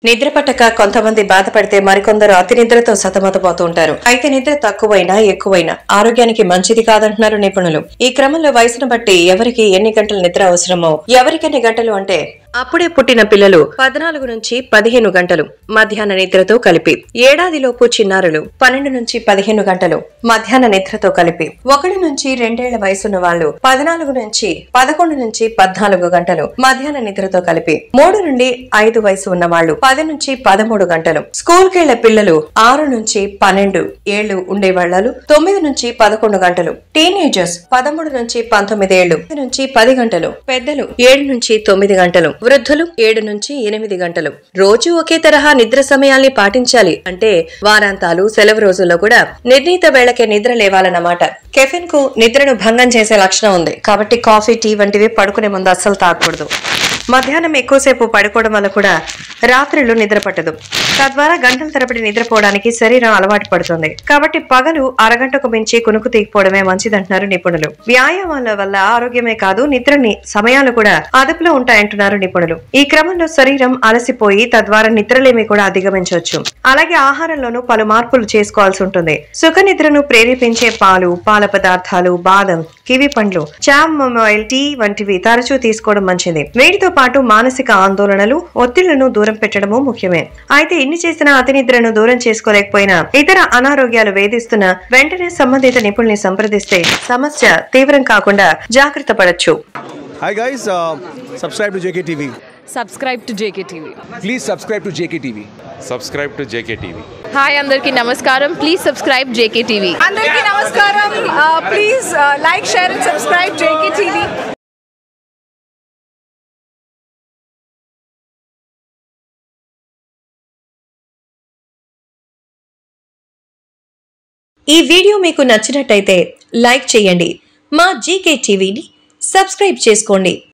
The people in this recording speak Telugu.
నిద్ర పట్టక కొంతమంది బాధపడితే మరికొందరు అతి నిద్రతో సతమతమవుతూ ఉంటారు అయితే నిద్ర తక్కువైనా ఎక్కువైనా ఆరోగ్యానికి మంచిది కాదంటున్నారు నిపుణులు ఈ క్రమంలో వయసును బట్టి ఎవరికి ఎన్ని గంటల నిద్ర అవసరమో ఎవరికెన్ని గంటలు అంటే అప్పుడే పుట్టిన పిల్లలు పద్నాలుగు నుంచి పదిహేను గంటలు మధ్యాహ్న నిద్రతో కలిపి ఏడాదిలోపు చిన్నారులు పన్నెండు నుంచి పదిహేను గంటలు మధ్యాహ్న నిద్రతో కలిపి ఒకటి నుంచి రెండేళ్ల వయసున్న వాళ్ళు పద్నాలుగు నుంచి పదకొండు నుంచి పద్నాలుగు గంటలు మధ్యాహ్న నిద్రతో కలిపి మూడు నుండి ఐదు వయసు ఉన్న వాళ్ళు పది నుంచి పదమూడు గంటలు స్కూల్ కెళ్లే పిల్లలు ఆరు నుంచి పన్నెండు ఏళ్లు ఉండే వాళ్ళు తొమ్మిది నుంచి పదకొండు గంటలు టీనేజర్స్ పదమూడు నుంచి పంతొమ్మిది ఏళ్లు పది నుంచి పది గంటలు పెద్దలు ఏడు నుంచి తొమ్మిది గంటలు వృద్ధులు ఏడు నుంచి ఎనిమిది గంటలు రోజు ఒకే తరహా నిద్ర సమయాల్ని పాటించాలి అంటే వారాంతాలు సెలవు రోజుల్లో కూడా నిర్ణీత వేళకే నిద్ర లేవాలన్నమాట కెఫిన్ కు నిద్రను భంగం చేసే లక్షణం ఉంది కాబట్టి కాఫీ టీ వంటివి పడుకునే ముందు అస్సలు తాగకూడదు మధ్యాహ్నం ఎక్కువసేపు పడుకోవడం వల్ల కూడా రాత్రిళ్ళు నిద్ర పట్టదు తద్వారా గంటల తరబడి నిద్రపోవడానికి శరీరం అలవాటు పడుతుంది కాబట్టి పగలు అరగంటకు మించి కునుకు తీయకపోవడమే మంచిదంటున్నారు నిపుణులు వ్యాయామాల వల్ల ఆరోగ్యమే కాదు నిద్రని సమయాలు కూడా అదుపులో ఉంటాయంటున్నారు నిపుణులు ఈ క్రమంలో శరీరం అలసిపోయి తద్వారా నిద్రలేమి కూడా అధిగమించవచ్చు అలాగే ఆహారంలోనూ పలు మార్పులు చేసుకోవాల్సి ఉంటుంది సుఖ నిద్రను ప్రేరేపించే పాలు పాల పదార్థాలు బాదం కివి పండ్లు చామొమైల్ టీ వంటివి తరచూ తీసుకోవడం మంచిది వీటితో పాటు మానసిక ఆందోళనలు ఒత్తిళ్లను దూరం పెట్టడము ముఖ్యమే అయితే ఇన్ని చేసిన అతి నిద్రను దూరం చేసుకోలేకపోయినా ఇతర అనారోగ్యాలు వేధిస్తున్న వెంటనే సంబంధిత నిపుణుల్ని సంప్రదిస్తే సమస్య తీవ్రం కాకుండా జాగ్రత్త పడచ్చు Hi guys, uh, subscribe to JKTV. Subscribe to J K TV Please subscribe to JKTV. subscribe to JKTV. Hi అందరికీ నమస్కారం ప్లీజ్ సబ్స్క్రైబ్ జేకే టీవీ అందరికీ నమస్కారం please like share and subscribe J K TV ఈ వీడియో మీకు నచ్చినట్టయితే లైక్ చేయండి మా జీకే టీవీని సబ్స్క్రైబ్ చేసుకోండి